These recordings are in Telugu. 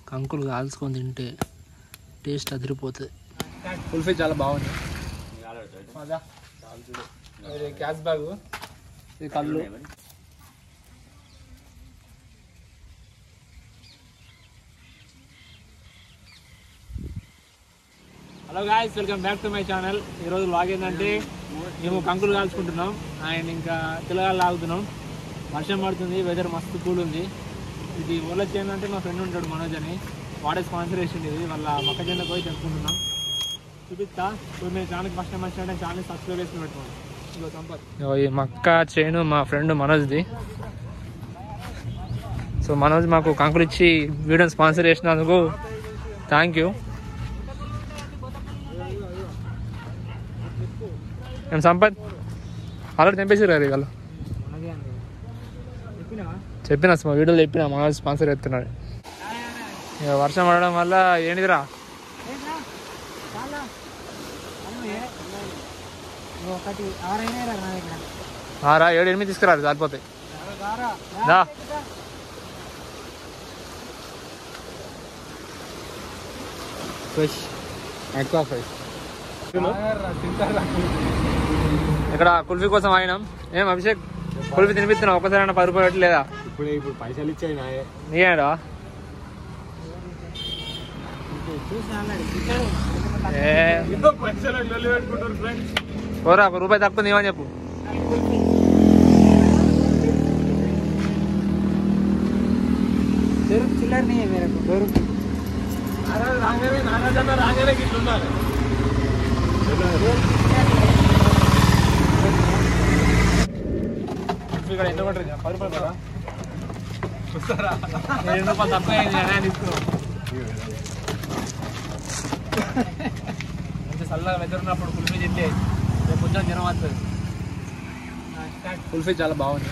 కంకులు కాల్చుకొని తింటే టేస్ట్ అదిరిపోతుంది కుల్ఫీ చాలా బాగుంది మజా ఇది క్యాష్ బ్యాగ్ ఇది కళ్ళు hello guys welcome back to my channel ఈరోజు లాగ్ ఏంటంటే మేము కంకులు కాల్చుకుంటున్నాం అండ్ ఇంకా పిల్లగాళ్ళు లాగుతున్నాం వర్షం పడుతుంది వెదర్ మస్తు కూల్ ఉంది ఇది ఊళ్ళో ఏంటంటే మా ఫ్రెండ్ ఉంటాడు మనోజ్ అని వాడే స్పాన్సర్ చేసింది ఇది వాళ్ళ మొక్కజొన్న పోయి తెచ్చుకుంటున్నాం చూపిస్తా ఇప్పుడు మీరు ఛానల్ ఫస్ట్ టైం వచ్చినట్టే ఛానల్ సబ్స్క్రైబ్ చేసుకుని పెట్టుకోండి ఇదిగో సంపత్ ఈ మక్క చేను మా ఫ్రెండ్ మనోజ్ది సో మనోజ్ మాకు కంకులు ఇచ్చి వీడియోని స్పాన్సర్ చేసినందుకు థ్యాంక్ యూ ఏం సంపత్ ఆల్రెడీ తెంపేసారు కదా వాళ్ళు చెప్పిన మా వీడియోలో చెప్పిన మనోజ్ స్పాన్సర్ చేస్తున్నాడు ఇక వర్షం పడడం వల్ల ఏంటిదిరా ఒకటి ఆరైనా రా నా దగ్గర ఆరా ఏడు ఎనిమిది తీసుకురారు సరిపోతాయి దా ఫ్రెష్ ఎక్కువ ఫ్రెష్ ఇక్కడ కుల్ఫీ కోసం ఆగినాం ఏం అభిషేక్ కుల్ఫీ తినిపిస్తున్నావు ఒకసారి పది రూపాయలు పెట్టలేదా ఇప్పుడు ఇప్పుడు పైసలు ఇచ్చాయి నాయే నీయేడా ఏ పైసలు లొల్లి పెట్టుకుంటారు ఫ్రెండ్స్ పోరా ఒక రూపాయి తక్కువ నీవని చెప్పు చిల్లర నీ మేరకు దो रुपये రాగానే నాగార్జున రాగానే గిట్ల ఉండాలి ఇక్కడ ఎంత పడుతుంది పది రూపాయలు కదా రెండు రూపాయలు తక్కువ అయింది అనే తీసుకున్నాం మంచి చల్లగా వెదర్ ఉన్నప్పుడు కుల్ఫీ తింటే రేపు పొద్దున జ్వరం వస్తుంది కుల్ఫీ చాలా బాగుంది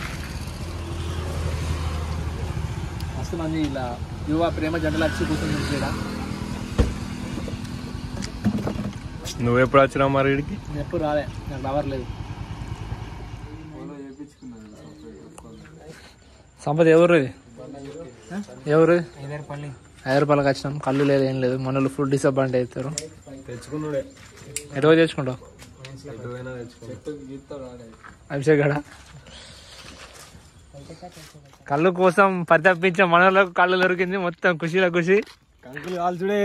మస్తు మంది ఇలా యువ ప్రేమ జంటలు వచ్చి కూర్చొని ఇక్కడ నువ్వు ఎప్పుడు వచ్చినావు మరి ఇడికి నేను ఎప్పుడు రాలే నాకు రవర్ లేదు సంపద ఎవరు ఇది ఎవరు ఐదర్పల్లి ఐదు రూపాయలకి వచ్చినాం కళ్ళు లేదు ఏం లేదు మనలు ఫుల్ డిసప్పాయింట్ అవుతారు తెచ్చుకున్నాడే ఎటు పోయి తెచ్చుకుంటావు ఎటువైనా తెచ్చుకో అభిషేక్ గడ కళ్ళు కోసం పరితపించే మనలకు కళ్ళు దొరికింది మొత్తం ఖుషీలో ఖుషి కంకులు కాల్చుడే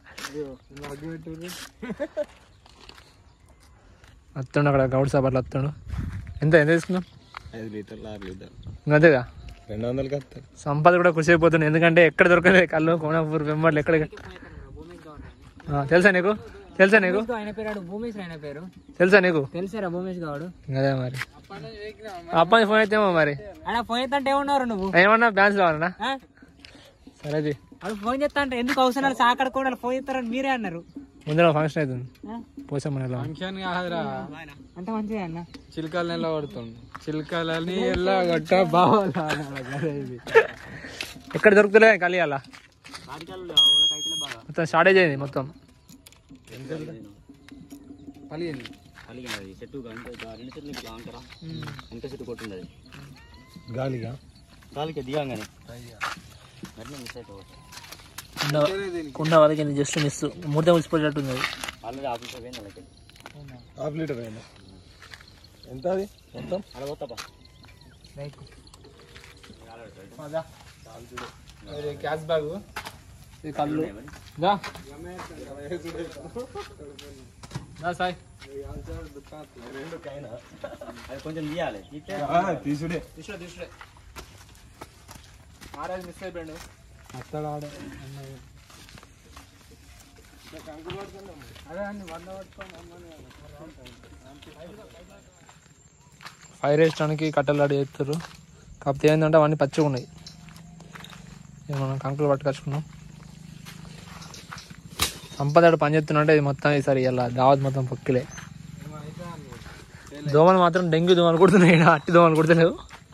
వస్తుండు అక్కడ గౌడ్ సాబర్లు వస్తుండు ఎంత ఎంత తీసుకున్నాం ఐదు లీటర్లు ఆరు లీటర్ అంతేగా రెండు వందలకి వస్తాయి సంపద కూడా ఖుషి అయిపోతుంది ఎందుకంటే ఎక్కడ దొరకలేదు కళ్ళు కోనాపూర్ వెంబర్లు ఎక్కడ ఆ, తెలుసా నీకు తెలుసా నీకు ఆయన పేరు భూమేష్ ఆయన పేరు తెలుసా నీకు తెలుసారా భూమేష్ గాడు అదే మరి అప్పని ఫోన్ అయితే మరి ఆడ ఫోన్ చేస్తా అంటే ఏమన్నారు నువ్వు ఏమన్నా డాన్స్ కావాలన్నా ఆ? సరేది వాళ్ళు ఫోన్ చేస్తా అంటే ఎందుకు అవసరాలు సాకడకుండా ఫోన్ చేస్తారని మీరే అన్నారు ముందర ఫంక్షన్ అవుతుంది ఆ? పోసాం మన ఫంక్షన్ కాదురా అంత మంచిగా అన్న చిలకలు ఎలా పడుతుంది చిలకలని ఎలా గట్ట బావాలా ఇది ఎక్కడ దొరుకుతలే కలియాల మొత్తం షార్టేజ్ అయింది మొత్తం పలిగింది కలిగినది చెట్టు గంట రెండు చెట్లు ఇట్లా అంటారా వెనక చెట్టు కొట్టింది గాలిగా గాలికి దిగాగానే అట్లా మిస్ అయిపోవచ్చు కుండ కుండ వదిలింది జస్ట్ మిస్ మూర్తి ముచ్చిపోయేటట్టుంది అది ఆల్రెడీ ఆఫీస్ పోయింది అలాగే హాఫ్ లీటర్ అయినా ఎంత అది మొత్తం అలా పోతాపా క్యాష్ బ్యాగ్ ఇది కళ్ళు దా దా సాయి అది కొంచెం తీయాలి తీస్తే తీసుడే తీసుడే తీసుడే మహారాజ్ మిస్ అయిపోయాడు అత్తడు ఆడే ఫైర్ వేయడానికి కట్టెలు రెడీ చేస్తారు కాకపోతే ఏంటంటే అవన్నీ పచ్చిగా ఉన్నాయి ఇక మనం కంకులు పట్టుకొచ్చుకున్నాం సంపదాడు పని చేస్తున్నట్టే ఇది మొత్తం ఈసారి ఇలా దావత్ మొత్తం పొక్కిలే దోమలు మాత్రం డెంగ్యూ దోమలు కుడుతున్నాయి ఈడ అట్టి దోమలు కుడతలేవు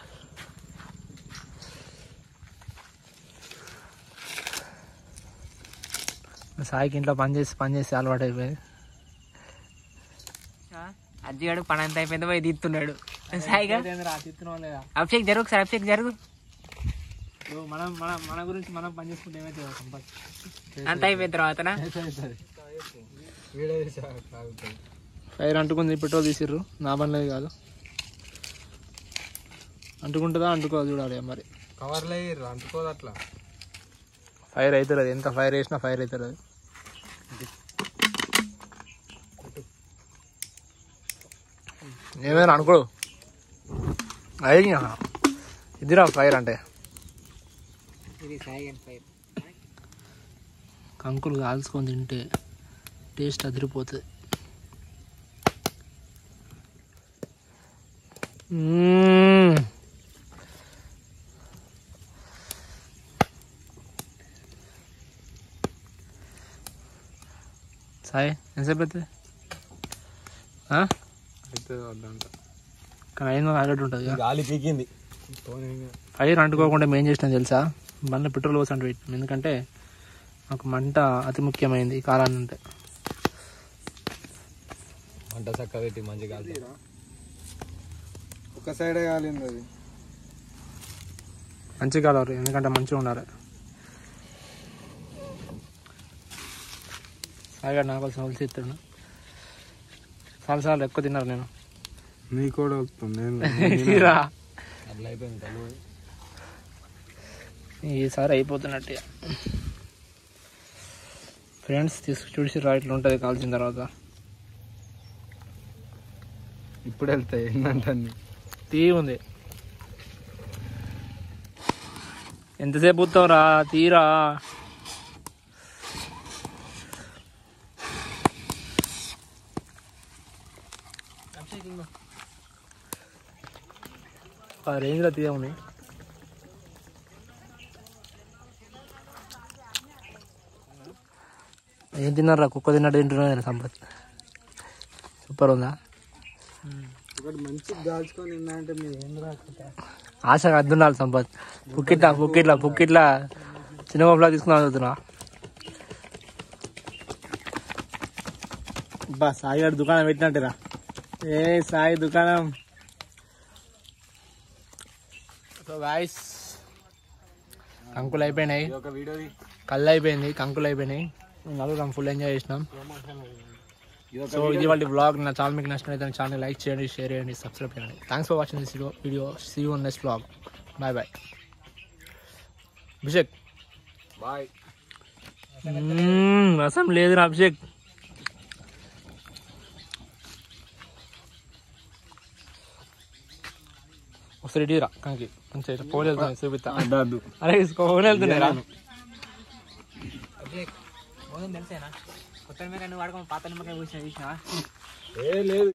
సాయికి ఇంట్లో పని చేసి పని చేసి అలవాటు అయిపోయింది అజ్జిగాడు పని అంత అయిపోయింది పోయి తీస్తున్నాడు సాయిగా లేదా అభిషేక్ జరుగు ఒకసారి అభిషేక్ జరుగు సో మనం మన మన గురించి మనం పని చేసుకుంటే ఏమైతే సంపత్ అంత అయిపోయిన తర్వాత ఫైర్ అంటుకుంది పెట్రోల్ తీసిర్రు నా పనిలేదు కాదు అంటుకుంటుందా అంటుకోదు చూడాలి మరి కవర్లో వేయర్రు అంటుకోదు అట్లా ఫైర్ అవుతుంది అది ఎంత ఫైర్ వేసినా ఫైర్ అవుతుంది అది ఏమైనా అనుకో అయ్యి ఇదిరా ఫైర్ అంటే ఇది సాయి ఫైర్ కంకులు కాల్చుకొని తింటే టేస్ట్ అదిరిపోతుంది మ్మ్. సాయి ఎంతసేపు అవుతుంది ఆ? అయితే వద్దంట కానీ ఐదు ఆగట్టు ఉంటుంది కదా. గాలి పీకింది ఫైర్ అంటుకోకుండా మేము చేసినా తెలుసా బండ్లో పెట్రోల్ పోసి అంటూ పెట్టినాం ఎందుకంటే మాకు మంట అతి ముఖ్యమైనది ఈ కాలాన్ని అంటే వంట చక్క పెట్టి మంచి గాలి ఒక సైడే కాలింది అది మంచిగా కావాలి ఎందుకంటే మంచిగా ఉండాలి సాయిగా నాకు కోసం కలిసి ఇస్తాడు చాలా సార్లు ఎక్కువ తిన్నారు నేను నీ కూడా వస్తుంది నేను రా అట్లా అయిపోయింది కళ్ళు ఈసారి అయిపోతున్నట్టే ఫ్రెండ్స్ తీసుకు చూసి రా ఇట్లా ఉంటుంది కాల్చిన తర్వాత ఇప్పుడు వెళ్తాయి ఏంటంటే అన్ని తీ ఉంది ఎంతసేపు కూర్తావురా తీరా ఆ రేంజ్లో తీయమని ఏం తిన్నారా కుక్క తిన్నట్టు తింటున్నా సంపత్ సూపర్ ఉందా ఒకటి మంచిగా దాల్చుకొని తిందంటే మీరు ఏం రాకుండా ఆశగా అద్దున్నాడు సంపత్ పుక్కిట్లా పుక్కిట్లా పుక్కిట్లా చిన్న బాబులా తీసుకున్నా చదువుతున్నా బా సాయి గారు దుకాణం పెట్టినట్టురా ఏ సాయి దుకాణం సో గాయస్ కంకులు అయిపోయినాయి ఒక వీడియోది కళ్ళు అయిపోయింది కంకులు అయిపోయినాయి నలుగురం ఫుల్ ఎంజాయ్ చేసినాం సో ఇది వాళ్ళ బ్లాగ్ నా ఛానల్ మీకు నచ్చినట్లయితే నా ఛానల్ లైక్ చేయండి షేర్ చేయండి సబ్స్క్రైబ్ చేయండి thanks for watching this video see you next vlog bye bye Abhishek bye మ్మ్, రసం లేదురా అభిషేక్ ఒకసారి ఇటీరా కంకి కొంచెం ఫోన్ వెళ్తాను చూపిస్తా అడ్డద్దు అరే ఫోన్ వెళ్తున్నారా తెలుసేనా కొత్త నిమ్మకాయ నువ్వు వాడుకో పాత నిమ్మకాయ కూర్చొని చూసినా ఏ లేదు